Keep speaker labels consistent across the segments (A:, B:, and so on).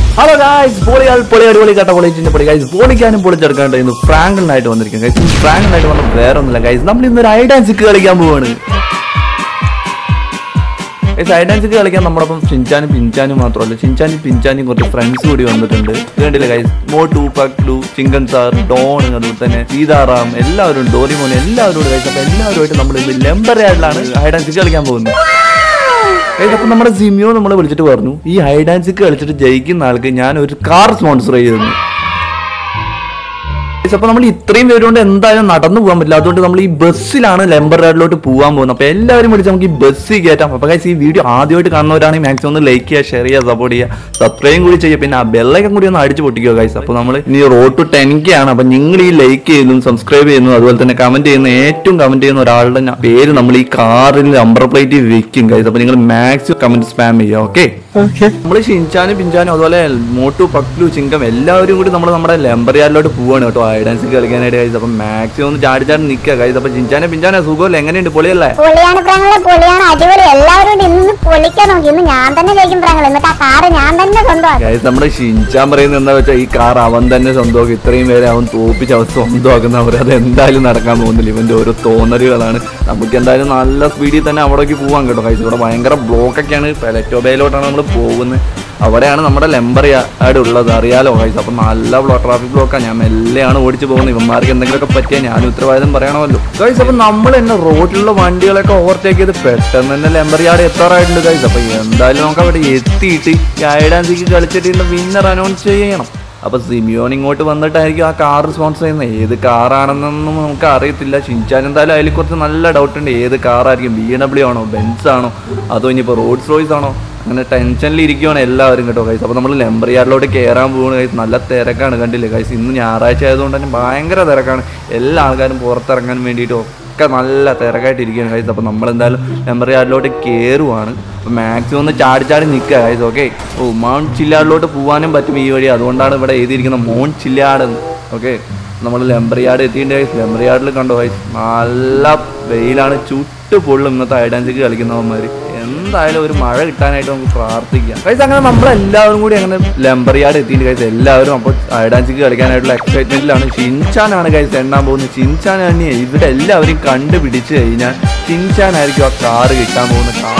A: Hello guys പൊളിയാൾ പൊളി അടിപൊളി കട്ട പൊളിച്ചിന്റെ പൊളി ഗൈസ് പൊളിക്കാനും പൊളിച്ചെടുക്കാണ്ട് ഇന്ന് ഫ്രാങ്കിളിനായിട്ട് വന്നിരിക്കും ഗൈസ് ഫ്രാങ്കിളിനായിട്ട് വന്ന വേറെ ഒന്നുമില്ല ഗൈസ് നമ്മൾ ഇന്ന് ഒരു ഐഡാൻസിക്ക് കളിക്കാൻ പോവാണ് ഗൈസ് ഐഡാൻസിക്ക് കളിക്കാൻ നമ്മളൊപ്പം ചിഞ്ചാനും പിഞ്ചാനും മാത്രമല്ല ചിഞ്ചാനും പിഞ്ചാനും കുറച്ച് ഫ്രണ്ട്സ് കൂടി വന്നിട്ടുണ്ട് ഇത് കണ്ടില്ല ഗൈസ് മോ ടു പക്ലു ചിങ്കൻ സാർ ഡോൺ അതുപോലെ തന്നെ സീതാറാം എല്ലാവരും ഡോറിമോൻ എല്ലാവരും ഗൈസ് അപ്പൊ എല്ലാവരുമായിട്ട് നമ്മൾ ഇന്ന് ലെമ്പറയായിട്ടാണ് ഐഡാൻസിക്ക് കളിക്കാൻ പോകുന്നത് ഗൈസ് അപ്പൊ നമ്മുടെ സിമിയോ നമ്മളെ വിളിച്ചിട്ട് പറഞ്ഞു ഈ ഹൈഡ് ആൻഡ് സിക്ക് കളിച്ചിട്ട് ജയിക്കുന്ന ആൾക്ക് ഞാൻ ഒരു കാർ സ്പോൺസർ ചെയ്തിരുന്നു Guys, അപ്പൊ നമ്മൾ ഇത്രയും പേരുകൊണ്ട് എന്തായാലും നടന്നു പോകാൻ പറ്റില്ല അതുകൊണ്ട് നമ്മൾ ഈ ബസ്സിലാണ് ലെമ്പർ റൈഡിലോട്ട് പോകാൻ പോകുന്നത് അപ്പൊ എല്ലാവരും വിളിച്ച് നമുക്ക് ഈ ബസ്സിൽ കയറ്റാം അപ്പൊ ഗൈസ് ഈ വീഡിയോ ആദ്യമായിട്ട് കാണുന്നവരാണെങ്കിൽ മാക്സിമം ഒന്ന് ലൈക്ക് ചെയ്യുക ഷെയർ ചെയ്യുക സപ്പോർട്ട് ചെയ്യുക സബ്സ്ക്രൈബും കൂടി ചെയ്യുക പിന്നെ ആ ബെല്ലൈക്കൻ കൂടി ഒന്ന് അടിച്ച് പൊട്ടിക്കുക ഗൈസ് അപ്പൊ നമ്മൾ ഇനി റോഡ് ടു ടെൻ കെ ആണ് അപ്പൊ നിങ്ങൾ ഈ ലൈക്ക് ചെയ്യുന്നതും സബ്സ്ക്രൈബ് ചെയ്യുന്നതും അതുപോലെ തന്നെ കമന്റ് ചെയ്യുന്ന ഏറ്റവും കമന്റ് ചെയ്യുന്ന ഒരാളുടെ ന- പേര് നമ്മൾ ഈ കാറിൽ നമ്പർ പ്ലേറ്റ് വെക്കും ഗൈസ് അപ്പൊ നിങ്ങൾ മാക്സിമം കമന്റ് സ്പാം ചെയ്യുക ഓക്കെ നമ്മൾ ഷിൻചാനും പിഞ്ചാനും അതുപോലെ മോട്ടു പക്ലു ചിങ്കം എല്ലാവരും കൂടി നമ്മൾ നമ്മുടെ ലെമ്പറിയാറിലോട്ട് പോവാണ് കേട്ടോ ഡാൻസ് കളിക്കാനായിട്ട് കഴിച്ചത് അപ്പം മാക്സിമം ഒന്ന് ചാടി ചാടി നിൽക്കുക കഴിച്ചത് അപ്പം ചിഞ്ചാനും പിഞ്ചാനും സുഖമല്ലേ എങ്ങനെയുണ്ട് പൊളിയല്ലേ
B: പൊളിയാണ് പ്രാങ്ങളെ പൊളിയാണ് അടിപൊളി എല്ലാവരും കൂടി ഇന്ന് പൊളിക്കാൻ നോക്കി ഇന്ന് ഞാൻ തന്നെ ജയിക്കും പ്രാങ്ങൾ എന്നിട്ട് ആ കാറ് ഞാൻ തന്നെ സ്വന്തമാക്കും
A: ഗൈസ് നമ്മുടെ ഷിൻചാൻ പറയുന്നത് എന്താ വെച്ചാൽ ഈ കാർ അവൻ തന്നെ സ്വന്തമാക്കും ഇത്രയും പേരെ അവൻ തോപ്പിച്ച് അവൻ സ്വന്തമാക്കുന്നവർ അത് എന്തായാലും നടക്കാൻ പോകുന്നില്ല ഇവന്റെ ഓരോ തോന്നലുകളാണ് നമുക്ക് എന്തായാലും നല്ല സ്പീഡിൽ തന്നെ അവിടേക്ക് പോവാൻ കേട്ടോ ഗൈസ് ഇവിടെ ഭയങ്കര ബ്ലോക്കൊക്കെയാണ് പെലറ്റോബയിലോട്ടാണ് നമ്മൾ പോകുന്നത് അവിടെയാണ് നമ്മുടെ ലെമ്പർ യാർഡ് ഉള്ളത് അറിയാലോ ഗൈസ് അപ്പം നല്ല ബ്ലോ ട്രാഫിക് ബ്ലോക്കാണ് ഞാൻ മെല്ലെയാണ് ഓടിച്ച് പോകുന്നത് ഇവന്മാർക്ക് എന്തെങ്കിലുമൊക്കെ പറ്റിയാൽ ഞാൻ ഉത്തരവാദിത്തം പറയണമല്ലോ ഗൈസ് അപ്പം നമ്മൾ തന്നെ റോഡിലുള്ള വണ്ടികളൊക്കെ ഓവർടേക്ക് ചെയ്ത് പെട്ടെന്ന് തന്നെ ലെമ്പർ യാർഡ് എത്താറായിട്ടുണ്ട് ഗൈസ് അപ്പം എന്തായാലും നമുക്ക് അവിടെ എത്തിയിട്ട് ഈ ഐഡാൻസിക്ക് കളിച്ചിട്ട് ഇതിന്റെ വിന്നർ അനൗൺസ് ചെയ്യണം അപ്പൊ സിമിയോൻ ഇങ്ങോട്ട് വന്നിട്ടായിരിക്കും ആ കാർ സ്പോൺസർ ചെയ്യുന്നത് ഏത് കാറാണെന്നൊന്നും നമുക്ക് അറിയത്തില്ല ഷിൻചാൻ എന്തായാലും അതിൽ കുറച്ച് നല്ല ഡൗട്ട് ഉണ്ട് ഏത് കാറായിരിക്കും ബി ഡബ്ല്യു ആണോ ബെൻസ് ആണോ അതോ ഇനിയിപ്പോൾ റോഡ്സ് റോയ്സ് ആണോ അങ്ങനെ ടെൻഷനിൽ ഇരിക്കുവാണ് എല്ലാവരും കേട്ടോ കൈസ് അപ്പോൾ നമ്മൾ ലെമ്പറിയാറിലോട്ട് കയറാൻ പോകുന്ന കൈസ് നല്ല തിരക്കാണ് കണ്ടില്ലേ കൈസ് ഇന്ന് ഞായറാഴ്ച ആയതുകൊണ്ട് തന്നെ ഭയങ്കര തിരക്കാണ് എല്ലാ ആൾക്കാരും പുറത്തിറങ്ങാൻ വേണ്ടിയിട്ട് ഒക്കെ നല്ല തിരക്കായിട്ട് ഇരിക്കുകയാണ് കൈസ് അപ്പോൾ നമ്മളെന്തായാലും ലെമ്പറിയാറിലോട്ട് കയറുവാണ് അപ്പോൾ മാക്സിമം ഒന്ന് ചാടി ചാടി നിൽക്കുക കൈസ് ഓക്കെ ഓ മൗണ്ട് ചില്ലാടിലോട്ട് പോകാനും പറ്റും ഈ വഴി അതുകൊണ്ടാണ് ഇവിടെ എഴുതിയിരിക്കുന്നത് മൗണ്ട് ചില്ലാട് ഓക്കെ നമ്മൾ ലെമ്പറിയാട് എത്തിയിട്ടുണ്ട് കൈസ് ലെമ്പറിയാടിൽ കണ്ടോ കൈസ് നല്ല വെയിലാണ് ചുട്ട് പൊള്ളും ഇന്നത്തെ ഐഡൻസിക്ക് കളിക്കുന്നവന്മാർ എന്തായാലും ഒരു മഴ കിട്ടാനായിട്ട് നമുക്ക് പ്രാർത്ഥിക്കാം കൈസ് അങ്ങനെ നമ്മളെല്ലാവരും കൂടി അങ്ങനെ ലെമ്പറിയാട് എത്തിയിട്ട് കൈസ് എല്ലാവരും അപ്പോൾ ഐഡാൻസിക്ക് കളിക്കാനായിട്ടുള്ള എക്സൈറ്റ്മെന്റിലാണ് ഷിൻചാനാണ് കൈസ് എണ്ണാൻ പോകുന്നത് ഷിൻചാൻ തന്നെ ഇവിടെ എല്ലാവരും കണ്ടുപിടിച്ച് കഴിഞ്ഞാൽ ഷിൻചാനായിരിക്കും ആ കാറ് കിട്ടാൻ പോകുന്ന കാർ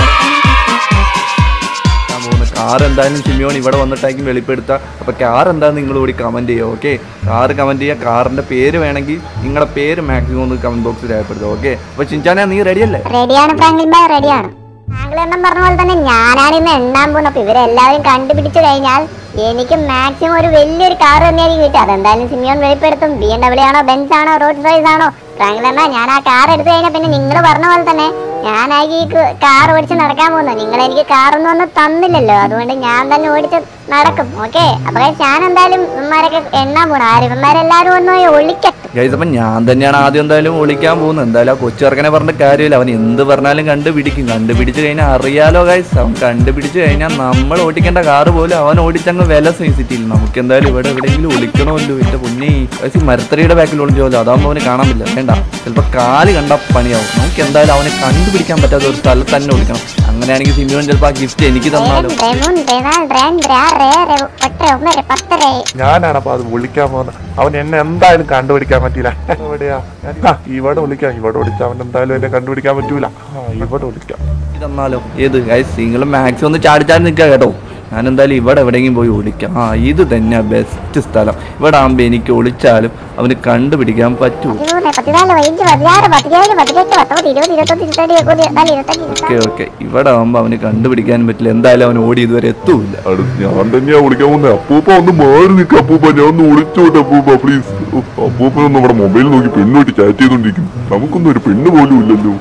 A: കിട്ടാൻ പോകുന്ന കാർ എന്തായാലും സിമിയോൺ ഇവിടെ വന്നിട്ടായിരിക്കും വെളിപ്പെടുത്തുക അപ്പോൾ കാർ എന്താണെന്ന് നിങ്ങൾ കൂടി കമൻറ്റ് ചെയ്യുക ഓക്കെ കാർ കമൻറ്റ് ചെയ്യുക കാറിൻ്റെ പേര് വേണമെങ്കിൽ നിങ്ങളുടെ പേര് മാക്സിമം ഒന്ന് കമൻറ്റ് ബോക്സിൽ രേഖപ്പെടുത്തുക ഓക്കെ അപ്പോൾ ചിഞ്ചാന നീ റെഡി അല്ലേ
B: റെഡിയാണ് പ്രാങ്കിൾ ബായ് റെഡിയാണ് പ്രാങ്കിൾ എണ്ണം പറഞ്ഞ പോലെ തന്നെ ഞാനാണ് ഇന്ന് എണ്ണാൻ പോകുന്നത് അപ്പൊ ഇവരെല്ലാവരും കണ്ടുപിടിച്ചു കഴിഞ്ഞാൽ എനിക്ക് മാക്സിമം ഒരു വലിയൊരു കാർ തന്നെയായിരിക്കും കിട്ടുക അതെന്തായാലും സിമിയോൺ വെളിപ്പെടുത്തും ബി എം ഡബ്ല്യൂ ആണോ ബെൻസ് ആണോ റോഡ് റൈസ് ആണോ പ്രാങ്കിൾ എണ്ണ ഞാൻ ആ കാർ എടുത്തു കഴിഞ്ഞാൽ പിന്നെ നിങ്ങൾ പറഞ്ഞ പോലെ തന്നെ ഞാനായി ഈ കാർ ഓടിച്ച് നടക്കാൻ പോകുന്നത് നിങ്ങൾ എനിക്ക് കാറൊന്നും ഒന്നും തന്നില്ലല്ലോ അതുകൊണ്ട് ഞാൻ തന്നെ ഓടിച്ച് നടക്കും ഓക്കെ അപ്പൊ guys, ഞാൻ എന്തായാലും ഇവന്മാരൊക്കെ എണ്ണാൻ പോകണം ആരും ഇവന്മാരെല്ലാരും ഒന്ന് പോയി ഒളിക്കട്ടെ
A: ഗൈസ് അപ്പം ഞാൻ തന്നെയാണ് ആദ്യം എന്തായാലും ഒളിക്കാൻ പോകുന്നത് എന്തായാലും ആ കൊച്ചു ചെറുക്കനെ പറഞ്ഞിട്ട് കാര്യമില്ല അവൻ എന്ത് പറഞ്ഞാലും കണ്ടുപിടിക്കും കണ്ടുപിടിച്ച് കഴിഞ്ഞാൽ അറിയാലോ ഗൈസ് അവൻ കണ്ടുപിടിച്ച് കഴിഞ്ഞാൽ നമ്മൾ ഓടിക്കേണ്ട കാറ് പോലും അവൻ ഓടിച്ചങ്ങ് വില സിറ്റിയിൽ നമുക്ക് എന്തായാലും ഇവിടെ എവിടെയെങ്കിലും ഒളിക്കണമല്ലോ എൻ്റെ പൊന്നി ഗൈസ് ഈ മരത്തറിയുടെ ബാക്കിൽ ഒളിച്ചോല്ലോ അതാകുമ്പോൾ അവന് കാണാൻ പറ്റില്ല വേണ്ട ചിലപ്പോൾ കാല് കണ്ട പണിയാവും നമുക്ക് എന്തായാലും അവനെ കണ്ടുപിടിക്കാൻ പറ്റാത്ത ഒരു സ്ഥലത്ത് തന്നെ ഒളിക്കണം അങ്ങനെയാണെങ്കിൽ സിമിയോൻ ചിലപ്പോൾ ആ ഗിഫ്റ്റ് എനിക്ക് തന്നാലോ
B: റെമുൻ റെനാൾ റെൻ റാ റേ റേ ഒട്ടര ഒന്നര പത്തര
C: ഞാനാണ് അപ്പൊ അത് വിളിക്കാൻ പോകുന്നത് അവൻ എന്നെ എന്തായാലും കണ്ടുപിടിക്കാൻ പറ്റില്ല എവിടെയാ ഞാൻ- ആ, ഇവിടെ വിളിക്കാം ഇവിടെ വിളിച്ചാൽ അവൻ എന്തായാലും എന്നെ കണ്ടുപിടിക്കാൻ പറ്റൂല ആ ഇവിടെ വിളിക്കാം
A: തന്നാലോ ഏത് ഗൈസ് നിങ്ങൾ മാക്സിമം ഒന്ന് ചാടി ചാടി നിൽക്കുക കേട്ടോ ഞാൻ എന്തായാലും ഇവിടെ എവിടെയെങ്കിലും പോയി ഒളിക്കാം ആ ഇത് തന്നെ ബെസ്റ്റ് സ്ഥലം ഇവിടെ ആകുമ്പോൾ എനിക്ക് ഒളിച്ചാലും അവന് കണ്ടുപിടിക്കാൻ പറ്റൂ
B: പതിമൂന്ന് പതിനാല് പതിനഞ്ച് പതിനാറ് പതിനേഴ് പതിനെട്ട് പത്തൊമ്പത് ഇരുപത് ഇരുപത്തൊന്ന് ഇരുപത്തിരണ്ട് ഇരുപത്തിനാല് ഇരുപത്തഞ്ച്
A: ഓക്കെ ഓക്കെ ഇവിടെ ആകുമ്പോൾ അവന് കണ്ടുപിടിക്കാൻ പറ്റില്ല എന്തായാലും അവൻ ഓടി ഇതുവരെ എത്തൂല്ല
C: അടു ഞാൻ തന്നെയാ വിളിക്കാൻ പോകുന്നത് അപ്പൂപ്പ ഒന്ന് മാറി നിൽക്ക അപ്പൂപ്പ ഞാൻ ഒന്ന് വിളിച്ചോട്ടെ അപ്പൂപ്പ പ്ലീസ് അപ്പൂപ്പനൊന്നും നമ്മുടെ മൊബൈൽ നോക്കി പെണ്ണുമായിട്ട് ചാറ്റ് ചെയ്തോണ്ടിരിക്കുന്നു നമുക്കൊന്നും ഒരു പെണ്ണ് പോലും ഇല്ലല്ലോ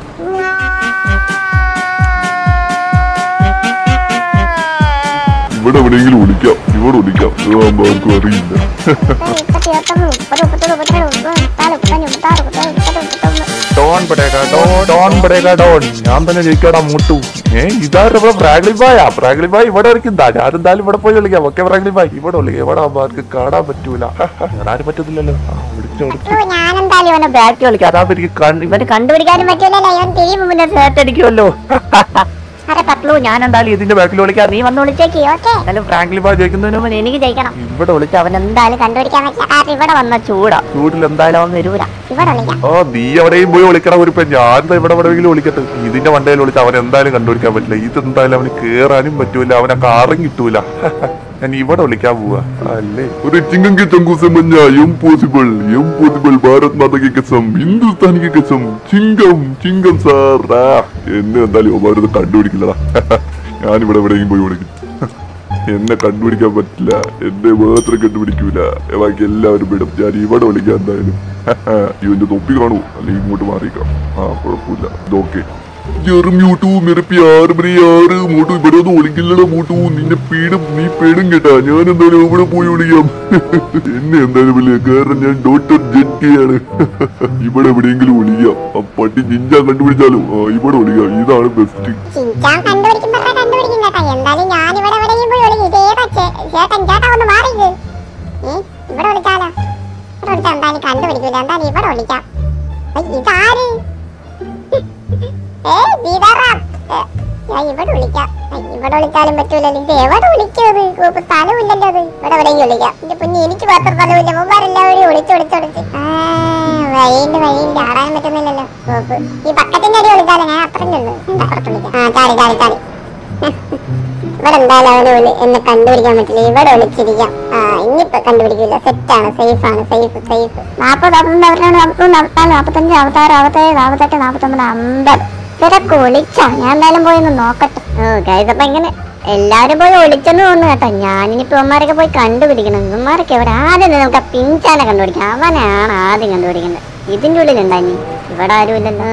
C: ഇവിടെ എവിടെയെങ്കിലും വിളിക്കാം ഇവിടെ വിളിക്കാം ഇതാകുമ്പോ ആർക്കും അറിയില്ല
B: മുപ്പത്തി ഇരുപത്തൊന്ന് മുപ്പത് മുപ്പത്തൊന്ന് മുപ്പത്തിരണ്ട് മുപ്പത് മുപ്പത്താറ് മുപ്പത്തഞ്ച് മുപ്പത്താറ് മുപ്പത്തേഴ് മുപ്പത്തെട്ട് മുപ്പത്തൊന്ന്
C: ഡോൺ പടേക ഡോൺ ഡോൺ പടേക ഡോൺ ഞാൻ തന്നെ ജയിക്കാടാ മൂട്ടു ഏ ഇതാരുടെ ഫ്രാഗ്ലി ബായാ ഫ്രാഗ്ലി ബായ് ഇവിടെ വരയ്ക്കുന്നതാ ഞാൻ എന്തായാലും ഇവിടെ പോയി വിളിക്കാം ഓക്കെ ഫ്രാഗ്ലി ബായ് ഇവിടെ വിളിക്കാം ഇവിടെ ആകുമ്പോ ആർക്ക് കാണാൻ പറ്റൂല ആരും പറ്റത്തില്ലല്ലോ ആ, വിളിച്ചു വിളിച്ചു
B: ഓ, ഞാൻ എന്തായാലും ഇവനെ ബാറ്റ് കളിക്കാം അതാവുമ്പോ എനിക്ക് കണ്ട് ഇവന് കണ്ടുപിടിക്കാനും പറ്റൂലല്ലോ ഇവൻ ടീം മുന്നേ
C: അടിക്കുമല്ലോ
B: അരെ പത്ലു ഞാൻ എന്തായാലും ഇതിന്റെ ബാക്കിൽ വിളിക്കാം നീ വന്ന് വിളിച്ചേക്ക് ഓക്കെ എന്തായാലും ഫ്രാങ്ക്ലി ബാ ജയിക്കുന്നതിന് മുമ്പ് എനിക്ക് ജയിക്കണം ഇവിടെ വിളിച്ച് അവൻ എന്തായാലും കണ്ടുപിടിക്കാൻ പറ്റില്ല കാരണം ഇവിടെ വന്ന ചൂടാ ചൂടിൽ എന്തായാലും അവൻ വരൂല ഇവിടെ വിളിക്കാം
C: ആ നീ എവിടെയും പോയി വിളിക്കണം ഒരു ഞാൻ ദാ ഇവിടെ എവിടെയെങ്കിലും വിളിക്കട്ടെ ഇതിന്റെ വണ്ടയിൽ വിളിച്ച് അവൻ എന്തായാലും കണ്ടുപിടിക്കാൻ പറ്റില്ല ഇതെന്തായാലും അവന് കേറാനും പറ്റൂല അവനെ കാറും കിട്ടൂല ഞാൻ ഇവിടെ വിളിക്കാൻ പോവാ അല്ലേ ഒരു ചിങ്ങം के चंगू से मन्या इम्पॉसिबल इम्पॉसिबल भारत माता की कसम हिंदुस्तान की कसम ചിങ്കം ചിങ്കം സാർ ആ, എന്നെ എന്തായാലും അവരത് കണ്ടുപിടിക്കില്ലടാ ഞാനിവിടെ എവിടെയെങ്കിലും പോയി വിളിക്കും എന്നെ കണ്ടുപിടിക്കാൻ പറ്റില്ല എന്നെ മാത്രം കണ്ടുപിടിക്കൂല ബാക്കി എല്ലാവരും വിടും ഞാൻ ഇവിടെ വിളിക്കാം എന്തായാലും ഇവന്റെ തൊപ്പി കാണൂ അല്ലെങ്കിൽ ഇങ്ങോട്ട് മാറിക്കാം ആ കുഴപ്പമില്ല ഇതൊക്കെ ചെറും യൂട്ടു मेरे प्यार मेरे यार മോട്ടു ഇവിടെ ഒന്നും ഒളിക്കില്ലടാ മോട്ടു നിന്നെ പേടും നീ പേടും കേട്ടാ ഞാൻ എന്തായാലും ഇവിടെ പോയി വിളിക്കാം എന്നെ എന്തായാലും വിളിക്കാം കാരണം ഞാൻ ഡോക്ടർ ജെൻകെയാണ് ഇവിടെ എവിടെയെങ്കിലും വിളിക്കാം ആ പട്ടി ജിഞ്ചാൻ കണ്ടുപിടിച്ചാലും ആ, ഇവിടെ വിളിക്കാം ഇതാണ് ബെസ്റ്റ്
B: ചിഞ്ചാൻ കണ്ടുപിടിക്കും പറഞ്ഞാ കണ്ടുപിടിക്കും കേട്ടാ എന്തായാലും ഞാൻ ഇവിടെ എവിടെയും പോയി വിളിക്കും ഇതേതാ ചേ- ചേട്ടൻ ചേട്ടാ ഒന്ന് മാറിക്ക് ഏ ഇവിടെ വിളിച്ചാലോ ഇവിടെ വിളിച്ചാൽ എന്തായാലും കണ്ടുപിടിക്കൂല എന്തായാലും ഇവിടെ വിളിക്കാം ഏയ്, ഇതാര് ഏ സീതാറാം ഏ, ഞാൻ ഇവിടെ വിളിക്കാം ഏയ്, ഇവിടെ വിളിച്ചാലും പറ്റൂലല്ലോ ഇത് എവിടെ വിളിക്കുന്നത് ഇപ്പൊ സ്ഥലമില്ലല്ലോ അത് ഇവിടെ എവിടെയും വിളിക്കാം എന്റെ കുഞ്ഞ് എനിക്ക് മാത്രം സ്ഥലമില്ല മുമ്പാരെല്ലാവരും വിളിച്ച് വിളിച്ച് വിളിച്ച് ആ, വഴിയുണ്ട് വഴിയുണ്ട് ആടാൻ പറ്റുന്നില്ലല്ലോ സോപ്പ്. ഈ ബക്കറ്റിന്റെ അടി വിളിച്ചാലോ ഞാൻ അത്രയും ഉള്ളൂ എന്താ പുറത്ത് വിളിക്കാം ആ ചാടി ചാടി ചാടി ഇവിടെ എന്തായാലും അവന് വിളി എന്നെ കണ്ടുപിടിക്കാൻ പറ്റില്ല ഇവിടെ വിളിച്ചിരിക്കാം ആ ഇനിയിപ്പോ കണ്ടുപിടിക്കില്ല സെറ്റാണ് സേഫ് ആണ് സേഫ് സേഫ് നാപ്പത് നാപ്പത്തൊന്ന് നാപ്പത്തിരണ്ട് നാപ്പത്തൊന്ന് നാപ്പത്തിനാല് നാപ്പത്തഞ്ച് നാപ്പത്താറ് നാപ്പത്തേഴ് നാപ്പത്തെട്ട് നാപ്പത്തൊമ്പത് അമ്പത് ഇവരൊക്കെ ഒളിച്ചാ ഞാൻ എന്തായാലും പോയി ഒന്ന് നോക്കട്ടെ ഓ കഴിച്ചപ്പോ ഇങ്ങനെ എല്ലാരും പോയി ഒളിച്ചെന്ന് തോന്നുന്നു കേട്ടോ ഞാനിനിപ്പോ ഇവന്മാരൊക്കെ പോയി കണ്ടുപിടിക്കണം ഇവന്മാരൊക്കെ എവിടെ ആദ്യം നമുക്ക് ആ പിഞ്ചാനെ കണ്ടുപിടിക്കാം അവനാണ് ആദ്യം കണ്ടുപിടിക്കേണ്ടത് ഇതിന്റെ ഉള്ളിൽ ഉണ്ടായി ഇവിടെ ആരും ഇല്ലല്ലോ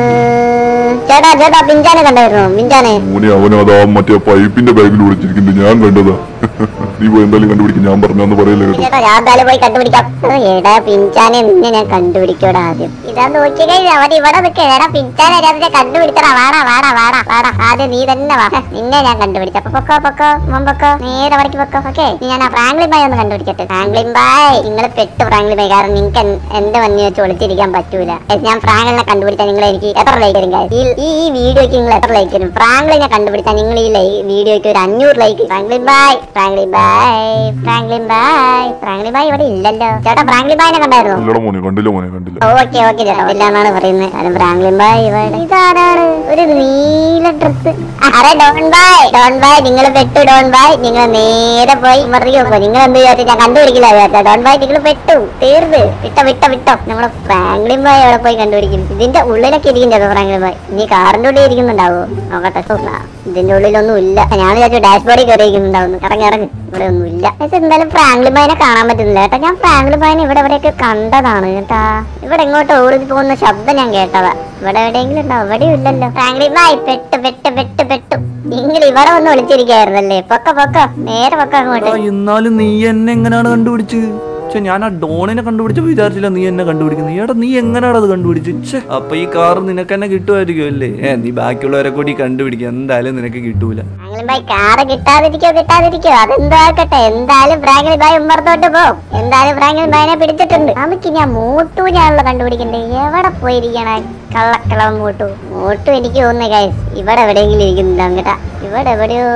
B: ഉം, ചേട്ടാ ചേട്ടാ പിഞ്ചാനെ കണ്ടായിരുന്നു പിഞ്ചാനെ
C: മോനെ അവനതാ മറ്റേ പൈപ്പിന്റെ ബാഗിൽ വിളിച്ചിരിക്കുന്നത് ഞാൻ കണ്ടതാ നീ പോയി എന്തായാലും കണ്ടുപിടിക്കും ഞാൻ പറഞ്ഞാന്ന് പറയല്ലേ കേട്ടോ
B: ചേട്ടാ ഞാൻ എന്തായാലും പോയി കണ്ടുപിടിക്കാം ഓ, എടാ പിഞ്ചാനെ നിന്നെ ഞാൻ കണ്ടുപിടിക്കോടാ ആദ്യം ഇതാ നോക്കിയ കഴിഞ്ഞ അവൻ ഇവിടെ നിൽക്കുക എടാ പിഞ്ചാനെ ഞാൻ കണ്ടുപിടിച്ചടാ വാടാ വാടാ വാടാ വാടാ ആദ്യം നീ തന്നെ വാ ഹെ, നിന്നെ ഞാൻ കണ്ടുപിടിച്ചു അപ്പൊ പൊക്കോ പൊക്കോ മുമ്പൊക്കോ നേരെ വടക്ക് പൊക്കോ ഓക്കെ ഞാൻ ആ ഫ്രാങ്ക്ലിൻ ബായ് ഒന്ന് കണ്ടുപിടിക്കട്ടെ ഫ്രാങ്ക്ലിൻ ബായ് നിങ്ങൾ പെട്ടു ഫ്രാങ്ക്ലിൻ ബായ് കാരണം നിങ്ങൾക്ക് എന്റെ വന്നി വെച്ച് ഒളിച്ചിരിക്കാൻ പറ്റൂല Guys, ഞാൻ ഫ്രാങ്ക്ലിനെ കണ്ടുപിടിച്ചാൽ നിങ്ങൾ എനിക്ക് എത്ര ലൈക്ക് തരും guys? ഈ ഈ ഈ വീഡിയോക്ക് നിങ്ങൾ എത്ര ലൈക്ക് തരും ഫ്രാങ്ക്ലിനെ കണ്ടുപിടിച്ചാൽ നിങ്ങൾ ഈ ലൈ- വീഡിയോക്ക് ഒരു അഞ്ഞൂറ് ലൈക്ക് ഫ്രാങ്ക്ലിൻ ബായ് ഫ്രാങ്ക്ലിൻ ബായ് ഫ്രാങ്ക്ലിൻ ബായ് ഫ്രാങ്ക്ലിൻ ബായ് ഇവിടെ ഇല്ലല്ലോ ചേട്ടാ ഫ്രാങ്ക്ലിൻ ബായിനെ കണ്ടായിരുന്നോ
C: ഇല്ലടാ മോനെ കണ്ടില്ല മോനെ കണ്ടില്ല
B: ഓക്കെ ഓക്കെ ചേട്ടാ ഇല്ലാന്നാണ് പറയുന്നത് കാരണം ഫ്രാങ്ക്ലിൻ ബായ് ഇവിടെ ഇതാരാണ് ഒരു നീല ഡ്രസ് അരെ ഡോൺ ബായ് ഡോൺ ബായ് നിങ്ങൾ പെട്ടു ഡോൺ ബായ് നിങ്ങൾ നേരെ പോയി മറിയോ നിങ്ങൾ എന്ത് വിചാരിച്ചു ഞാൻ കണ്ടുപിടിക്കില്ല വിചാരിച്ച ഡോൺ ബായ് നിങ്ങൾ പെട്ടു തീർന്ന് വിട്ടോ വിട്ടോ വിട്ടോ നമ്മളെ ഫ്രാങ്ക്ലിൻ ബായ് അവിടെ പോയി കണ്ടുപിടിക്കും ഇതിന്റെ ഉള്ളിലൊക്കെ ഇരിക്കുന്നുണ്ടോ ഫ്രാങ്ക്ലിൻ ബായ് നീ കാറിന്റെ ഉള്ളിൽ ഇരിക്കുന്നുണ്ടാവോ നോക്കട്ടെ സൂക്ഷ്മ. ഇതിന്റെ ഉള്ളിലൊന്നും ഇല്ല ഞാൻ വിചാരിച്ചു ഡാഷ്ബോർഡിൽ കയറി ഇരിക്കുന്നുണ്ടാവുന്നു ഇറങ്ങി ഇറങ്ങി ഇവിടെ ഒന്നും ഇല്ല പക്ഷെ എന്തായാലും ഫ്രാങ്ക്ലിൻ ബായിനെ കാണാൻ പറ്റുന്നില്ല കേട്ടോ ഞാൻ ഫ്രാങ്ക്ലിൻ ബായിനെ ഇവിടെ എവിടെയൊക്കെ കണ്ടതാണ് കേട്ടാ ഇവിടെ എങ്ങോട്ടോ ഓടി പോകുന്ന ശബ്ദം ഞാൻ കേട്ടതാ ഇവിടെ എവിടെയെങ്കിലും ഉണ്ടോ എവിടെയും ഇല്ലല്ലോ ഫ്രാങ്ക്ലിൻ ബായ് പെട്ട് പെട്ട് പെട്ട് പെട്ടു നിങ്ങൾ ഇവിടെ വന്ന് വിളിച്ചിരിക്കായിരുന്നല്ലേ പൊക്ക പൊക്ക നേരെ പൊക്ക അങ്ങോട്ട്
A: ആ, എന്നാലും നീ എന്നെ എങ്ങനെയാണ് കണ്ടുപിടിച്ചത് പക്ഷെ ഞാൻ ആ ഡോണിനെ കണ്ടുപിടിച്ചപ്പോ വിചാരിച്ചില്ല നീ എന്നെ കണ്ടുപിടിക്കുന്നത് എടാ നീ എങ്ങനെയാണ് അത് കണ്ടുപിടിച്ചത് ഛെ, അപ്പൊ ഈ കാർ നിനക്ക് തന്നെ കിട്ടുമായിരിക്കും അല്ലേ ഏ നീ ബാക്കിയുള്ളവരെ കൂടി കണ്ടുപിടിക്കുക എന്തായാലും നിനക്ക് കിട്ടൂല
B: ഫ്രാങ്ക്ലിൻ ബായ് കാറ് കിട്ടാതിരിക്കോ കിട്ടാതിരിക്കോ അതെന്തോ ആക്കട്ടെ എന്തായാലും ഫ്രാങ്ക്ലിൻ ബായ് ഉമ്മർത്തോട്ട് പോകും എന്തായാലും ഫ്രാങ്ക്ലിൻ ബായിനെ പിടിച്ചിട്ടുണ്ട് നമുക്ക് ഞാൻ മൂട്ടു ഞാനുള്ള കണ്ടുപിടിക്കണ്ടേ എവിടെ പോയിരിക്കണ കള്ളക്കളവൻ മൂട്ടു മൂട്ടു എനിക്ക് തോന്നുന്നു ഗൈസ് ഇവിടെ എവിടെയെങ്കിലും ഇരിക്കുന്നുണ്ടാവും കേട്ടാ ഇവിടെ എവിടെയോ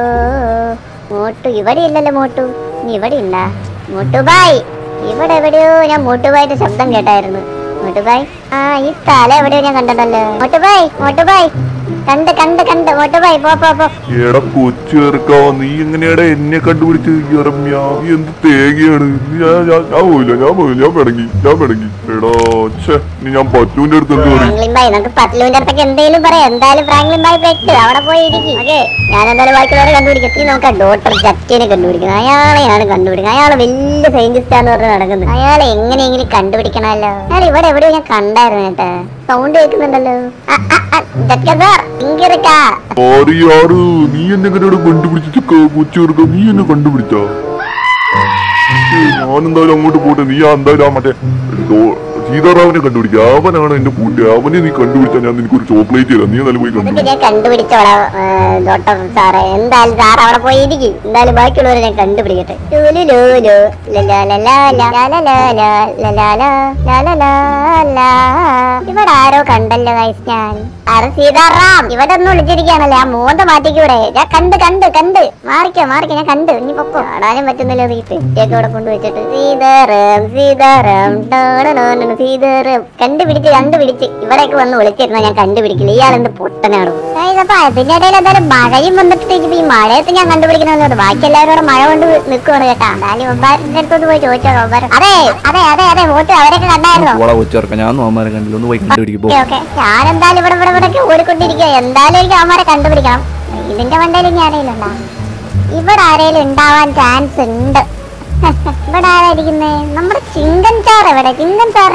B: മൂട്ടു ഇവിടെ ഇല്ലല്ലോ മൂട്ടു നീ ഇവിടെ ഉണ്ടാ മൂട്ടു ബായ് ഇവിടെ എവിടെയോ ഞാൻ മൂട്ടുബായിന്റെ ശബ്ദം കേട്ടായിരുന്നു മോട്ടുബായ് ആ ഈ തല എവിടെയോ ഞാൻ കണ്ടിട്ടല്ലോ മോട്ടുബായ് മോട്ടുബായ് കണ്ട് കണ്ട് കണ്ട് മോട്ടുബായ് പോ പോ പോ
C: എടാ കൊച്ചു ചേർക്കാ നീ എങ്ങനെയാടാ എന്നെ കണ്ടുപിടിച്ച് ഇറമ്യ നീ എന്ത് തേങ്ങയാണ് നീ ഞാൻ ഞാൻ ഞാൻ പോയില്ല ഞാൻ പോയില്ല ഞാൻ പിടങ്ങി ഞാൻ പിടങ്ങി എടാ ഛേ നീ ഞാൻ പറ്റുവിന്റെ അടുത്ത് എന്ത് പറയും
B: ഫ്രാങ്ക്ലിൻ ബായ് നമുക്ക് പത്തിലുവിന്റെ അടുത്തൊക്കെ എന്തെങ്കിലും പറയാം എന്തായാലും ഫ്രാങ്ക്ലിൻ ബായ് പെട്ട് അവിടെ പോയി ഇരിക്കും ഓക്കെ ഞാൻ എന്തായാലും ബാക്കിയുള്ളവരെ കണ്ടുപിടിക്കും ഇനി നമുക്ക് ഡോക്ടർ ജറ്റിനെ കണ്ടുപിടിക്കണം അയാളെയാണ് കണ്ടുപിടിക്കുന്നത് അയാൾ വലിയ സയന്റിസ്റ്റ് ആണെന്ന് പറഞ്ഞ് നടക്കുന്നത് അയാളെ എങ്ങനെയെങ്കിലും കണ്ടുപിടിക്കണമല്ലോ അയാൾ ഇവിടെ എവിടെയോ ഞാൻ കണ്ടായിരുന്നു കേട്ടാ സൗണ്ട് കേൾക്കുന്നുണ്ടല്ലോ ആ, ആ, ആ, ജറ്റ്ക സാർ ഇങ്ങിരിക്കാ
C: ആറിയാറ് നീ എന്നെ എങ്ങനെയാണ് കണ്ടുപിടിച്ച കൊച്ചു ചേർക്ക നീ എന്നെ കണ്ടുപിടിച്ചാ ഞാൻ എന്തായാലും അങ്ങോട്ട് പോട്ടെ നീ ആ എന്തായാലും ആ മറ്റേ ഡോ- സീതാറാമനെ കണ്ടുപിടിക്കുക അവനാണ് എന്റെ കൂട്ടി അവനെ നീ കണ്ടുപിടിച്ചാൽ ഞാൻ നിനക്ക് ഒരു ചോക്ലേറ്റ് തരാം നീ നല്ല പോയി
B: ഇതൊക്കെ
C: കണ്ടുപിടിക്കും
B: ഞാൻ കണ്ടുപിടിച്ചോളാം ഡോക്ടർ സാറേ എന്തായാലും സാർ അവിടെ പോയി ഇരിക്കും എന്തായാലും ബാക്കിയുള്ളവരെ ഞാൻ കണ്ടുപിടിക്കട്ടെ ലുലുലുലു, ലലാലലാല, ലലാലാല, ലലാല, ലലാലാല. ഇവിടെ ആരോ കണ്ടല്ലോ ഗൈസ് ഞാൻ ആരെ സീതാറാം ഇവിടെ ഒന്ന് വിളിച്ചിരിക്കുകയാണല്ലേ ആ മോന്ത മാറ്റിക്കൂടെ ഞാൻ കണ്ട് കണ്ട് കണ്ട് മാറിക്കോ മാറിക്കോ ഞാൻ കണ്ട് ഇനി പൊക്കോ കാണാനും പറ്റുന്നില്ല ഈ പെട്ടിയൊക്കെ ഇവിടെ കൊണ്ടുവച്ചിട്ട് സീതാറാം സീതാറാം ടാടടാടട, സീതാറാം കണ്ടുപിടിച്ച് കണ്ടുപിടിച്ച് ഇവിടേക്ക് വന്ന് വിളിച്ചിരുന്ന ഞാൻ കണ്ടുപിടിക്കില്ല ഇയാളെന്ത് പൊട്ടനാണോ അപ്പൊ അതിന്റെ ഇടയിൽ എന്തായാലും മഴയും വന്നിട്ട് ഈ മഴയത്ത് ഞാൻ കണ്ടുപിടിക്കണമെന്നുണ്ട് ബാക്കി എല്ലാവരും കൂടെ മഴ കൊണ്ട് നിൽക്കുവാണ് കേട്ടാ എന്തായാലും ഒമ്പാരിന്റെ അടുത്തോട്ട് പോയി ചോദിച്ചോ ഒമ്പാരം അതെ അതെ അതെ അതെ വോട്ട് അവരൊക്കെ കണ്ടായിരുന്നോ
A: ഓളെ കൊച്ചിറക്കാം ഞാൻ നോമാരെ കണ്ടില്ല ഒന്ന് പോയി കണ്ടുപിടിക്കും പോ
B: ഓക്കെ ഓക്കെ ഞാൻ എന്തായാലും ഇവിടെ ഇവിടെ ഇവിടെ ഓടിക്കൊണ്ടിരിക്കുക എന്തായാലും എനിക്ക് അവന്മാരെ കണ്ടുപിടിക്കണം ഇതിന്റെ വണ്ടയിൽ ഞാൻ ആരെങ്കിലും ഉണ്ടാ ഇവിടെ ആരെങ്കിലും ഉണ്ടാവാൻ ചാൻസ് ഉണ്ട് ഇവിടെ ആരായിരിക്കുന്നേ നമ്മുടെ ചിങ്കൻ ചാർ എവിടെ ചിങ്കൻ ചാർ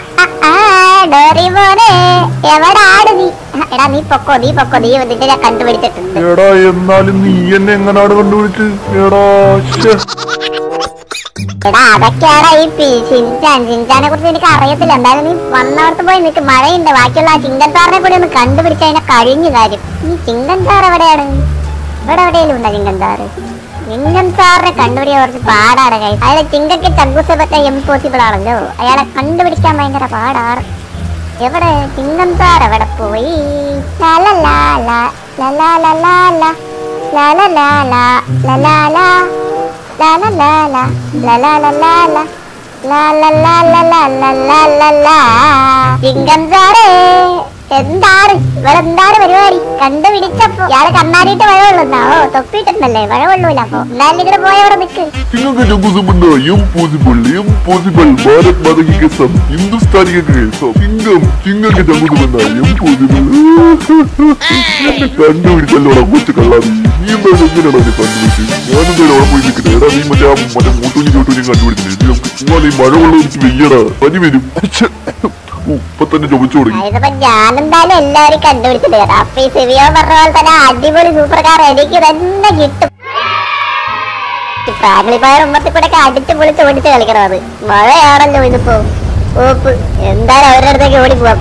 B: എവിടെ ആട് നീ എടാ നീ പൊക്കോ നീ പൊക്കോ നീ ഇതിന്റെ ഞാൻ കണ്ടുപിടിച്ചിട്ടുണ്ട്
C: എടാ എന്നാലും നീ എന്നെ എങ്ങനാണ് കണ്ടുപിടിച്ച് എടാ ശ്ശെ.
B: എടാ അതൊക്കെയാടാ ഈ പി- ഷിൻചാൻ ഷിൻചാനെ കുറിച്ച് എനിക്ക് അറിയത്തില്ല എന്തായാലും നീ വന്നവർക്ക് പോയി നിൽക്ക് മഴയുണ്ട് ബാക്കിയുള്ള ആ ചിങ്കൻ സാറിനെ കൂടി ഒന്ന് കണ്ടുപിടിച്ച് അതിനെ കഴിഞ്ഞു കാര്യം ഈ ചിങ്കൻ സാർ എവിടെയാണ് ഇവിടെ എവിടെയെങ്കിലും ഉണ്ടോ ചിങ്കൻ സാറ് ചിങ്കൻ സാറിനെ കണ്ടുപിടിക്കാൻ കുറച്ച് പാടാണ് കൈ അയാളെ ചിങ്കയ്ക്ക് ചങ്കുസെ പറ്റാൻ ഇമ്പോസിബിൾ ആണല്ലോ അയാളെ കണ്ടുപിടിക്കാൻ ഭയങ്കര പാടാണ് എവിടെ ചിങ്കൻ സാർ എവിടെ പോയി ലലലാ ലാ, ലലാ ലലാ ലാ, ലലലാ ലാ, ലലാ ലാ. La la la la la la la la la la la la la la la la la la Jhingan സാറേ എന്താണ് ഇവിടെ എന്താണ് പരിപാടി കണ്ടുപിടിച്ചപ്പോ ഇയാള് കണ്ണാടിയിട്ട് മഴ കൊള്ളുന്ന ഓ തൊപ്പിയിട്ടുണ്ടല്ലേ മഴ കൊള്ളൂല അപ്പൊ എന്നാലും ഇതിന് പോയ അവിടെ നിക്ക്
C: നിങ്ങൾക്ക് ജങ്കുസമുണ്ട് ഇമ്പോസിബിൾ ഇമ്പോസിബിൾ ഭാരത് മാതയ്ക്ക് കേസം ഹിന്ദുസ്ഥാനിക്ക് കേസം ചിങ്കം ചിങ്ങൾക്ക് ജങ്കുസമുണ്ട് ഇമ്പോസിബിൾ കണ്ടുപിടിച്ചല്ലോടാ കൊച്ചു കള്ളാതി നീ എന്തായാലും എങ്ങനെയാണോ അതിനെ കണ്ടുപിടിച്ച് ഞാനെന്തായാലും അവിടെ പോയി നിൽക്കട്ടെ എടാ നീ മറ്റേ ആ മറ്റേ മൂട്ടൂനി ചോട്ടൂനി കണ്ടുപിടിച്ചില്ലേ നീ ഈ മഴ വെള്ളം എനിക്ക് വെയ്യടാ പനി വരും ഛെ. ഓ, ഇപ്പൊ തന്നെ ചുമച്ചു തുടങ്ങി
B: ഇതിപ്പോ ഞാൻ എന്തായാലും എല്ലാവരും കണ്ടുപിടിച്ചിട്ട് കേട്ടോ അപ്പൊ ഈ സിവിയോ പറഞ്ഞ പോലെ തന്നെ അടിപൊളി സൂപ്പർ കാർ എനിക്ക് തന്നെ കിട്ടും ഫാമിലി പയർ ഉമ്മത്തിൽ കൂടെ ഒക്കെ അടിച്ച് പൊളിച്ച് ഓടിച്ച് കളിക്കണം അത് മഴയാണല്ലോ ഇതിപ്പോ ഓപ്പ് എന്തായാലും അവരുടെ അടുത്തേക്ക് ഓടി പോവാം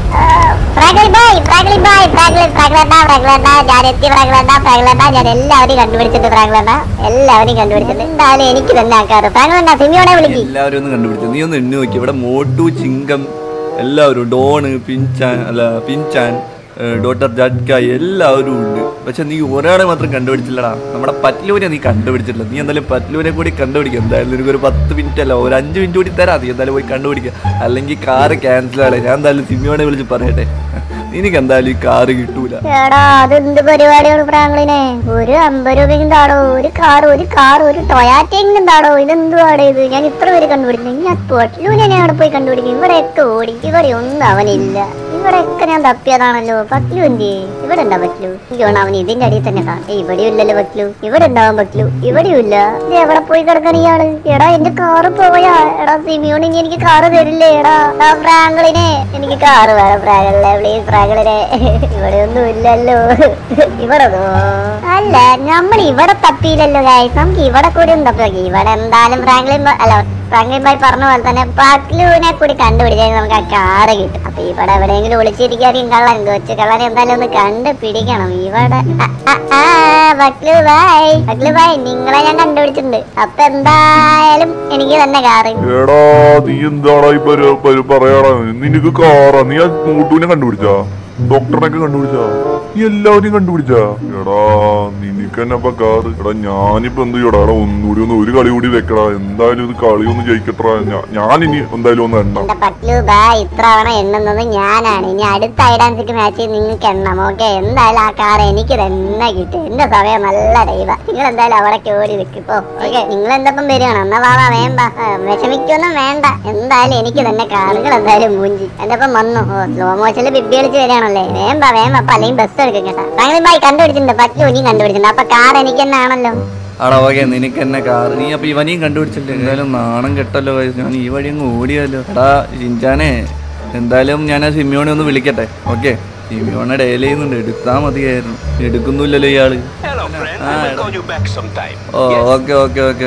B: ഫ്രാഗ്ലി ബായ് ഫ്രാഗ്ലി ബായ് ഫ്രാഗ്ലി ഫ്രാഗ്ലണ്ട ഫ്രാഗ്ലണ്ട ഞാൻ എത്തി ഫ്രാഗ്ലണ്ട ഫ്രാഗ്ലണ്ട ഞാൻ എല്ലാവരെയും കണ്ടുപിടിച്ചിട്ട് ഫ്രാഗ്ലണ്ട എല്ലാവരെയും കണ്ടുപിടിച്ചിട്ട് എന്തായാലും എനിക്ക് തന്നെ ആക്കാറ് ഫ്രാഗ്ലണ്ട സിമിയോടെ വിളിക്കും
A: എല്ലാവരും ഒന്ന് കണ്ടുപിടിച്ചു നീ ഒന്ന് എണ്ണി നോക്കി ഇവിടെ മോട്ടു ചിങ്കം എല്ലാവരും ഡോണ് പിൻചാൻ അല്ല പിൻചാൻ ഏഹ് ഡോക്ടർ ജഡ്ക എല്ലാവരും ഉണ്ട് പക്ഷെ നീ ഒരാളെ മാത്രം കണ്ടുപിടിച്ചില്ലടാ നമ്മുടെ പറ്റ്ലൂരെ നീ കണ്ടുപിടിച്ചിട്ടില്ല നീ എന്തായാലും പറ്റ്ലൂരെ കൂടി കണ്ടുപിടിക്കുക എന്തായാലും നിനക്ക് ഒരു പത്ത് മിനിറ്റ് അല്ല ഒരു അഞ്ച് മിനിറ്റ് കൂടി തരാം നീ എന്തായാലും പോയി കണ്ടുപിടിക്കുക അല്ലെങ്കിൽ കാറ് ക്യാൻസൽ ആളെ ഞാൻ എന്തായാലും സിമിയോടെ വിളിച്ച് പറയട്ടെ നിനക്ക് എന്തായാലും ഈ കാറ് കിട്ടൂല
B: എടാ അതെന്ത് പരിപാടിയാണ് ഫ്രാങ്ക്ലിനെ ഒരു അമ്പത് രൂപയും താടോ ഒരു കാർ ഒരു കാർ ഒരു ടൊയാറ്റെങ്കിലും താടോ ഇതെന്തുവാടോ ഇത് ഞാൻ ഇത്ര പേര് കണ്ടുപിടിച്ചു ഞാൻ തൊട്ടിലൂനെ ഞാൻ അവിടെ പോയി കണ്ടുപിടിക്കും ഇവിടെയൊക്കെ ഓടി ഇവിടെ ഒന്നും അവനില്ല ഇവിടെയൊക്കെ ഞാൻ തപ്പിയതാണല്ലോ പറ്റ്ലു എന്തി ഇവിടെ ഉണ്ടാ പറ്റ്ലു എനിക്ക് തോന്നുന്നു അവൻ ഇതിന്റെ അടിയിൽ തന്നെ കാണാം ഇവിടെ ഇല്ലല്ലോ പറ്റ്ലു ഇവിടെ ഉണ്ടാവാൻ പറ്റ്ലു ഇവിടെയും ഇല്ല ഇത് എവിടെ പോയി കിടക്കണ ഇയാള് എടാ എന്റെ കാറ് പോയാ എടാ സിമിയോൺ ഇനി എനിക്ക് കാറ് തരില്ലേ എടാ എടാ ഫ്രാങ്ക്ലിനെ എനിക്ക് കാറ് വേണം ഫ്രാങ്ക്ലിനെ പ്ലീസ് ഫ്രാങ്ക്ലിനെ ഇവിടെ ഒന്നും ഇല്ലല്ലോ ഇവിടെ ഒന്നും. അല്ല നമ്മൾ ഇവിടെ തപ്പിയില്ലല്ലോ ഗായ്സ് നമുക്ക് ഇവിടെ കൂടി ഒന്ന് തപ്പി നോക്കി ഇവിടെ എന്തായാലും ഫ്രാങ്ക്ലിൻ ബ- അല്ല ഫ്രാങ്ക്ലിൻ ഭായി പറഞ്ഞ പോലെ തന്നെ പക്ലുവിനെ കൂടി കണ്ടുപിടിച്ചാൽ നമുക്ക് ആ കാറ് കിട്ടും അപ്പൊ ഇവിടെ എവിടെയെങ്കിലും ഒളിച്ചിരിക്കാനും കള്ളൻ കൊച്ചു കള്ളനെ എന്തായാലും ഒന്ന് കണ്ടുപിടിക്കണം ഇവിടെ ആ, ആ, ആ, പക്ലു ഭായ് പക്ലു ഭായ് നിങ്ങളെ ഞാൻ കണ്ടുപിടിച്ചിട്ടുണ്ട് അപ്പൊ എന്തായാലും എനിക്ക് തന്നെ കാറ്
C: എടാ നീ എന്താടാ ഈ പരി- പരി- പറയാടാ നിനക്ക് കാറാ നീ ആ മൂട്ടൂനെ കണ്ടുപിടിച്ചാ ഡോക്ടറിനൊക്കെ കണ്ടുപിടിച്ചാ നീ എല്ലാവരെയും കണ്ടുപിടിച്ചാ എടാ നിനക്ക് തന്നെ അപ്പൊ കാറ് എടാ ഞാനിപ്പോ എന്ത് ചെയ്യടാ എടാ ഒന്നുകൂടി ഒന്ന് ഒരു കളി കൂടി വെക്കടാ എന്തായാലും ഇത് കളി ഒന്ന് ജയിക്കട്ടാ ഞാൻ ഇനി എന്തായാലും ഒന്ന് എണ്ണ
B: എന്റെ പട്ലു ബായ് ഇത്തവണ എണ്ണുന്നത് ഞാനാണ് ഇനി അടുത്ത ഐഡാൻസിക്ക് മാച്ച് നിങ്ങൾക്ക് എണ്ണാം ഓക്കെ എന്തായാലും ആ കാർ എനിക്ക് തന്നെ കിട്ടും എന്റെ സമയം നല്ല ഡൈവ നിങ്ങൾ എന്തായാലും അവിടെ ഓടി നിൽക്കിപ്പോ ഓക്കെ നിങ്ങൾ എന്തപ്പം വരികയാണ് എന്നാ വാവാ വേണ്ട ആ, വിഷമിക്കൊന്നും വേണ്ട എന്തായാലും എനിക്ക് തന്നെ കാർ നിങ്ങൾ എന്തായാലും മൂഞ്ചി എന്റെ ഒപ്പം വന്നു ഓ സ്ലോ മോഷനിൽ ബിബി കളിച്ച് വരികയാണല്ലേ വേമ്പ വേമ്പ അപ്പൊ അല്ലെങ്കിൽ ബസ് എടുക്കും കേട്ടോ താങ്കൾ ബായ് കണ്ടുപിടിച്ചിട്ടുണ്ട് പട്ലു ഇനിയും കണ്ടുപിടിച്ചിട്ടുണ്ട് അപ്പൊ കാർ എനിക്ക് തന്നെ ആണല്ലോ
A: ആടാ ഓക്കെ നിനക്ക് എന്നെ കാർ നീ അപ്പൊ ഇവനെയും കണ്ടുപിടിച്ചില്ലേ എന്തായാലും നാണം കെട്ടല്ലോ guys. ഞാൻ ഈ വഴി അങ്ങ് ഓടിയല്ലോ എടാ ഷിൻചാനെ എന്തായാലും ഞാൻ ആ സിമിയോനെ ഒന്ന് വിളിക്കട്ടെ ഓക്കെ സിമിയോനെ ഡയൽ ചെയ്യുന്നുണ്ട് എടുത്താ മതിയായിരുന്നു എടുക്കുന്നില്ലല്ലോ ഇയാള്
D: Hello, friend.
A: Ah,
D: I will call you back sometime.
A: ഓ ഓക്കെ ഓക്കെ ഓക്കെ ഓക്കെ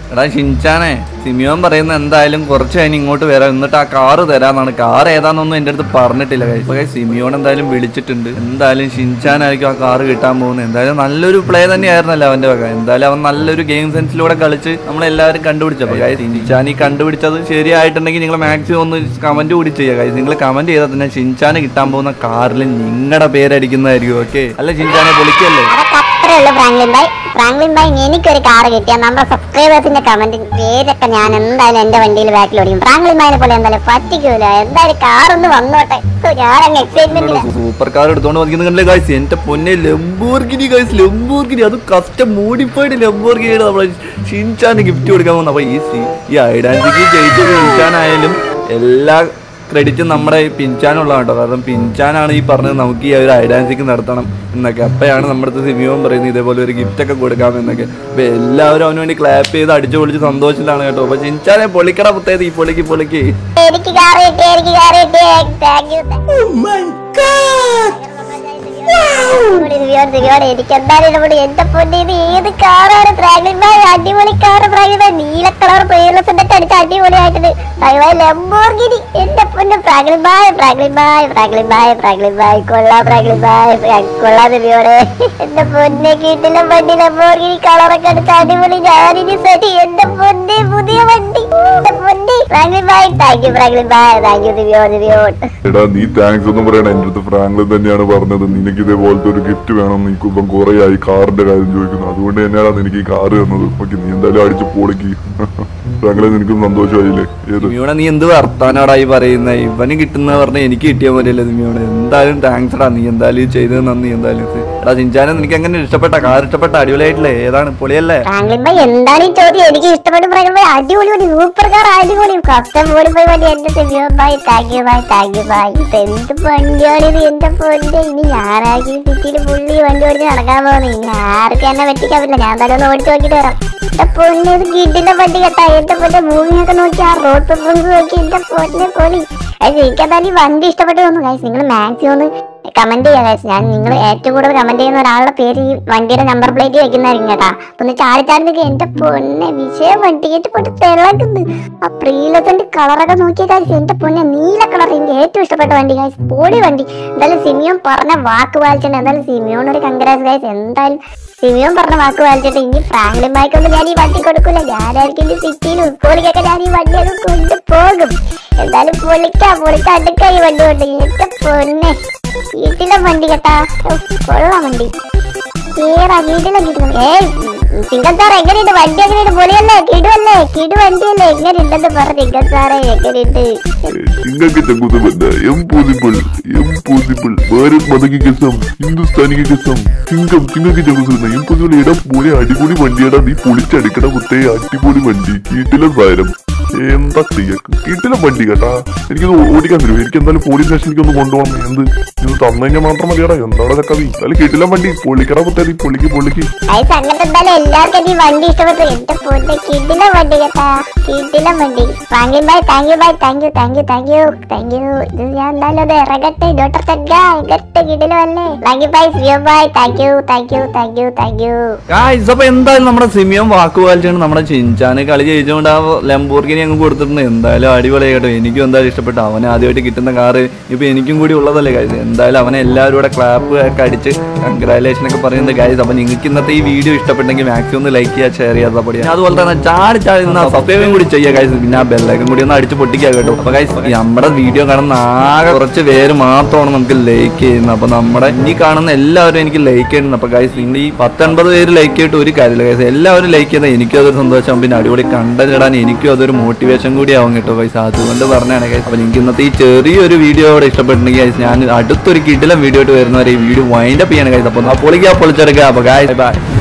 A: എടാ ഷിൻചാനെ സിമിയോൻ പറയുന്ന എന്തായാലും കുറച്ച് കഴിഞ്ഞ് ഇങ്ങോട്ട് വരാം എന്നിട്ട് ആ കാറ് തരാന്നാണ് കാർ ഏതാണെന്നൊന്നും എൻ്റെ അടുത്ത് പറഞ്ഞിട്ടില്ല guys. അപ്പൊ guys, സിമിയോൻ എന്തായാലും വിളിച്ചിട്ടുണ്ട് എന്തായാലും ഷിൻചാനായിരിക്കും ആ കാറ് കിട്ടാൻ പോകുന്നത് എന്തായാലും നല്ലൊരു പ്ലേ തന്നെയായിരുന്നല്ലോ അവന്റെ വക എന്തായാലും അവൻ നല്ലൊരു ഗെയിം സെൻസിലൂടെ കളിച്ച് നമ്മളെല്ലാവരും കണ്ടുപിടിച്ചപ്പോൾ ഷിൻചാൻ ഈ കണ്ടുപിടിച്ചത് ശരിയായിട്ടുണ്ടെങ്കിൽ നിങ്ങൾ മാക്സിമം ഒന്ന് കമന്റ് കൂടി ചെയ്യുക നിങ്ങൾ കമന്റ് ചെയ്താൽ തന്നെ ഷിൻചാന് കിട്ടാൻ പോകുന്ന കാറിൽ നിങ്ങളുടെ പേരടിക്കുന്നതായിരിക്കും ഓക്കെ അല്ല ഷിൻചാനെ പൊളിക്കല്ലേ
B: അതൊക്കെ അത്രേ ഉള്ളൂ ഫ്രാങ്ക്ലിൻ ഭായ് ഫ്രാങ്ക്ലിൻ ഭായ് എനിക്കൊരു കാർ കിട്ടിയാൽ നമ്മുടെ സബ്സ്ക്രൈബേഴ്സിന്റെ കമന്റ് പേരൊക്കെ ഞാൻ എന്തായാലും എന്റെ വണ്ടിയിൽ ബാക്കിൽ ഓടിക്കും ഫ്രാങ്ക്ലിൻ ഭായിനെ പോലെ എന്തായാലും പറ്റിക്കൂല എന്തായാലും കാർ ഒന്ന് വന്നോട്ടെ ഓ, ഞാനങ്ങ് എക്സൈറ്റ്മെന്റില്ല
A: സൂപ്പർ കാർ എടുത്തോണ്ട് വന്നിരിക്കുന്ന കണ്ടില്ലേ ഗൈസ് എന്റെ പൊന്നെ ലംബോർഗിനി ഗൈസ് ലംബോർഗിനി അത് കസ്റ്റം മോഡിഫൈഡ് ലംബോർഗിനിയുടെ നമ്മളെ ഷിൻചാന് ഗിഫ്റ്റ് കൊടുക്കാൻ പോകുന്നത് അപ്പൊ ഈ സി- ഈ ഐഡാൻസിക്ക് ജയിച്ച ഷിൻചാനായാലും എല്ലാ ക്രെഡിറ്റും നമ്മുടെ ഈ പിൻചാനുള്ളതാണ് കേട്ടോ കാരണം പിൻചാനാണ് ഈ പറഞ്ഞത് നമുക്ക് ഈ ഒരു ഐഡാൻസിക്ക് നടത്തണം എന്നൊക്കെ അപ്പോഴാണ് നമ്മുടെ അടുത്ത് സിമിയോൻ പറയുന്നത് ഇതേപോലെ ഒരു ഗിഫ്റ്റ് ഒക്കെ കൊടുക്കാമെന്നൊക്കെ അപ്പൊ എല്ലാവരും അവന് വേണ്ടി ക്ലാപ്പ് ചെയ്ത് അടിച്ചു പൊളിച്ച് സന്തോഷത്തിലാണ് കേട്ടോ അപ്പൊ ഷിൻചാനെ പൊളിക്കട പുത്തേത് ഈ പൊളിക്ക് പൊളിക്ക്
B: എനിക്ക് കാർ കിട്ടി എനിക്ക് കാർ കിട്ടി താങ്ക് യു എനിക്ക് എന്തായാലും ഇഷ്ടപ്പെട്ടു എന്റെ പൊന്നെ ഇത് ഏത് കാറാണ് ഫ്രാങ്ക്ലിൻ ഭായ് അടിപൊളി കാർ ഫ്രാങ്ക്ലിൻ ഭായ് നീല കളർ പേർലെസ് എന്നിട്ട് അടിച്ച് അടിപൊളിയായിട്ടുണ്ട് ഫ്രാങ്ക്ലിൻ ഭായ് ലംബോർഗിനി എന്റെ പൊന്നെ ഫ്രാങ്ക്ലിൻ ഭായ് ഫ്രാങ്ക്ലിൻ ഭായ് ഫ്രാങ്ക്ലിൻ ഭായ് ഫ്രാങ്ക്ലിൻ ഭായ് കൊള്ളാം ഫ്രാങ്ക്ലിൻ ഭായ് ഫ്രാങ്ക് കൊള്ളാം ദിവ്യോടെ എന്റെ പൊന്നെ കിട്ടില്ല വണ്ടി ലംബോർഗിനി കളറൊക്കെ അടിച്ച് അടിപൊളി ഞാനിനി സെറ്റ് എന്റെ പൊന്നെ പുതിയ വണ്ടി എന്റെ പൊന്നെ ഫ്രാങ്ക്ലിൻ ഭായ് താങ്ക് യു ഫ്രാങ്ക്ലിൻ ഭായ് താങ്ക് യു ദിവ്യോ ദിവ്യോ
C: എടാ നീ താങ്ക്സ് ഒന്നും പറയണ എന്റെ അടുത്ത് ഫ്രാങ്ക്ലിൻ തന്നെയാണ് പറഞ്ഞത് നിനക്ക് ഇതേപോലത്തെ ഒരു ഗിഫ്റ്റ് വേണം നീ ഇപ്പം കുറെ ആയി കാറിന്റെ കാര്യം ചോദിക്കുന്നു അതുകൊണ്ട് തന്നെയാണ് നിനക്ക് ഈ കാറ് തന്നത് ഓക്കെ നീ എന്തായാലും അടിച്ച് പൊളിക്ക് ഫ്രാങ്ക്ലിൻ നിനക്കും സന്തോഷമായില്ലേ ഏത്
A: സിമിയോണ നീ എന്ത് വർത്താനാടായി പറയുന്നത് ഇവന് കിട്ടുന്ന പറഞ്ഞ എനിക്ക് കിട്ടിയ പോലെയല്ലേ സിമിയോണ എന്തായാലും താങ്ക്സ് എടാ നീ എന്തായാലും ഇത് ചെയ്തത് നന്ദി എന്തായാലും എടാ ചിഞ്ചാനെ നിനക്ക് എങ്ങനെ ഇഷ്ടപ്പെട്ട കാർ ഇഷ്ടപ്പെട്ട അടിപൊളിയായിട്ടില്ലേ ഏതാണ് പൊളിയല്ലേ
B: ഫ്രാങ്ക്ലിൻ ഭായ് എന്താണ് ഈ ചോദ്യം എനിക്ക് ഇഷ്ടപ്പെട്ടു ഫ്രാങ്ക്ലിൻ ഭായ് അടിപൊളി വണ്ടി സൂപ്പർ കാർ അടിപൊളി കസ്റ്റം പോലും പോയി വണ്ടി എന്റെ സിമിയോ ഭായ് താങ്ക് യു ഭായ് താങ്ക് യു ഭായ് ഇത് എന്ത് വണ്ടിയാണിത് എന്റെ പൊന്നെ ഇനി ഞാനാക്കി സിറ്റിയിൽ പുള്ളി വണ്ടി ഓടിച്ച് നടക്കാൻ പോകുന്നു ഇനി ആർക്കും എന്നെ പറ്റിക്കാൻ പറ്റില്ല ഞാൻ എന്തായാലും ഒന്ന് ഓടിച്ച് നോക്കിട്ട് വരാം എന്റെ പൊന്നെ ഇത് കിഡിന്റെ വണ്ടി കേട്ടാ എന്റെ പൊന്നെ മൂവിയൊക്കെ നോക്കി ആ റോഡ് പെർഫോമൻസ് നോക്കി എന്റെ പൊന്നെ പൊളി അത് എനിക്കെന്തായാലും ഈ വണ്ടി ഇഷ്ടപ്പെട്ടു തോന്നുന്നു ഗൈസ് നിങ്ങൾ മാക്സിമം ഒന്ന് കമന്റ് ചെയ്യാം ഗൈസ് ഞാൻ നിങ്ങൾ ഏറ്റവും കൂടുതൽ കമന്റ് ചെയ്യുന്ന ഒരാളുടെ പേര് ഈ വണ്ടിയുടെ നമ്പർ പ്ലേറ്റ് വെക്കുന്നതായിരിക്കും കേട്ടാ അപ്പൊ ഒന്ന് ചാടി ചാടി നിൽക്കുക എന്റെ പൊന്നെ വിഷയം വണ്ടി കേട്ട് പോട്ട് തിളക്കുന്നു ആ പ്രീലത്തിന്റെ കളറൊക്കെ നോക്കിയ ഗൈസ് എന്റെ പൊന്നെ നീല കളർ എനിക്ക് ഏറ്റവും ഇഷ്ടപ്പെട്ട വണ്ടി ഗൈസ് പൊളി വണ്ടി എന്തായാലും സിമിയോൻ പറഞ്ഞ വാക്ക് പാലിച്ചിട്ടുണ്ട് എന്തായാലും സിമിയോൺ ഒരു കങ്കരാസ് ഗൈസ് എന്തായാലും സിമിയോൻ പറഞ്ഞ വാക്ക് പാലിച്ചിട്ട് ഇനി ഫ്രാങ്ക്ലിൻ ബായ്ക്കൊന്നും ഞാൻ ഈ വണ്ടി കൊടുക്കൂല ഞാനായിരിക്കും ഇനി സിറ്റിയിൽ സ്കൂളിലേക്കൊക്കെ ഞാൻ ഈ വണ്ടി അങ്ങ് കൊണ്ടുപോകും എന്തായാലും പൊളിക്കാം പൊളിക്കാം അടുക്ക ഈ വണ്ടി കൊണ്ട് എന്റെ പൊന്നെ വീട്ടിലെ വണ്ടി കേട്ടാ ഉഫ്, കൊള്ളാം വണ്ടി കേറാ വീട്ടിലെ കിട്ടുന്നു ഏയ് സിംഗൽ സാർ എങ്ങനെയുണ്ട് വണ്ടി എങ്ങനെയുണ്ട് പൊളിയല്ലേ കിടുവല്ലേ കിടു വണ്ടിയല്ലേ എങ്ങനെയുണ്ടെന്ന് പറ സിംഗൽ സാറേ എങ്ങനെയുണ്ട്
C: നിങ്ങൾക്ക് ചങ്കുതമല്ല എംപോസിബിൾ എംപോസിബിൾ ഭാരത് മതക്ക് കസം ഹിന്ദുസ്ഥാനിക്ക് കസം സിംഗം നിങ്ങൾക്ക് ചങ്കുതമല്ല എംപോസിബിൾ ഇടം പോലെ അടിപൊളി വണ്ടിയാടാ നീ പൊളിച്ചടിക്കണ കുത്തേ അടിപൊളി വണ്ടി കീട്ടിലെ സാരം എന്താ ചെയ്യാ കീട്ടിലെ വണ്ടി കേട്ടാ എനിക്കത് ഓടിക്കാൻ തരുമോ എനിക്ക് എന്തായാലും പോലീസ് സ്റ്റേഷനിലേക്ക് ഒന്ന് കൊണ്ടുപോകണം എന്ത് ഇത് തന്നു കഴിഞ്ഞാൽ മാത്രം മതിയാടാ എന്താടാ ചക്കവി എന്തായാലും കീട്ടിലെ വണ്ടി പൊളിക്കട കുത്തേ നീ പൊളിക്ക് പൊളിക്ക്
B: ഗൈസ് അങ്ങനത്തെ എന്തായാലും എല്ലാവർക്കും ഈ വണ്ടി ഇഷ്ടപ്പെട്ടു എന്റെ പൊന്നെ കിടില വണ്ടി കേട്ടാ കിടില വണ്ടി ഫ്രാങ്ക്ലിൻ ബൈ താങ്ക് യു ബൈ thank you thank you thank you thank you ഇത് ഞാൻ എന്തായാലും അത് ഇറങ്ങട്ടെ ഡോക്ടർ ചങ്ക ഇറങ്ങട്ടെ കിടിലല്ലേ താങ്ക് യു ബൈ സിയോ ബൈ thank you thank you thank you thank you
A: guys അപ്പൊ എന്തായാലും നമ്മുടെ സിമിയോൻ വാക്ക് പാലിച്ചാണ് നമ്മുടെ ചിഞ്ചാന് കളി ജയിച്ചുകൊണ്ട് ആ ലംബോർഗിനി അങ്ങ് കൊടുത്തിട്ടുണ്ട് എന്തായാലും അടിപൊളിയായി കേട്ടോ എനിക്കും എന്തായാലും ഇഷ്ടപ്പെട്ടു അവന് ആദ്യമായിട്ട് കിട്ടുന്ന കാറ് ഇപ്പൊ എനിക്കും കൂടി ഉള്ളതല്ലേ ഗായ്സ് എന്തായാലും അവനെ എല്ലാവരും കൂടെ ക്ലാപ്പ് ഒക്കെ അടിച്ച് കൺഗ്രാലേഷൻ ഒക്കെ പറയുന്നത് ഗായ്സ് അപ്പൊ നിങ്ങൾക്ക് ഇന്നത്തെ ഈ വീഡിയോ ഇഷ്ടപ്പെട്ടെങ്കിൽ മാക്സിമം ഒന്ന് ലൈക്ക് ചെയ്യുക ഷെയർ ചെയ്യുക സപ്പോർട്ട് ചെയ്യുക അതുപോലെ തന്നെ ചാടി ചാടി നിന്ന് സബ്സ്ക്രൈബും കൂടി ചെയ്യുക ഗായ്സ് പിന്നെ ആ ബെല്ലൈക്കും കൂടി ഒന്ന് അടിച്ച് പൊട്ടിക്കുക കേട്ടോ അപ്പൊ ഗായ്സ് നമ്മുടെ വീഡിയോ കാണുന്ന ആകെ കുറച്ച് പേര് മാത്രമാണ് നമുക്ക് ലൈക്ക് ചെയ്യുന്നത് അപ്പൊ നമ്മുടെ ഇനി കാണുന്ന എല്ലാവരും എനിക്ക് ലൈക്ക് ചെയ്യുന്നത് അപ്പൊ ഗൈസ് നിങ്ങൾ ഈ പത്തൊൻപത് പേര് ലൈക്ക് ചെയ്തിട്ട് ഒരു കാര്യമില്ല ഗൈസ് എല്ലാവരും ലൈക്ക് ചെയ്താൽ എനിക്കും അതൊരു സന്തോഷം പിന്നെ അടിപൊളി കണ്ടന്റ് ഇടാൻ എനിക്കും അതൊരു മോട്ടിവേഷൻ കൂടി ആവും കേട്ടോ ഗൈസ് അതുകൊണ്ട് പറഞ്ഞാണ് ഗൈസ് അപ്പൊ നിങ്ങൾക്ക് ഇന്നത്തെ ഈ ചെറിയൊരു വീഡിയോ ഇവിടെ ഇഷ്ടപ്പെട്ടിട്ടുണ്ടെങ്കിൽ ഗൈസ് ഞാൻ അടുത്തൊരു കിടിലം വീഡിയോ ആയിട്ട് വരുന്നവരെ ഈ വീഡിയോ വൈൻഡപ്പ് ചെയ്യണം ഗൈസ് അപ്പൊ പൊളിക്കുക പൊളിച്ചെടുക്കുക അപ്പൊ ഗൈസ് ബൈ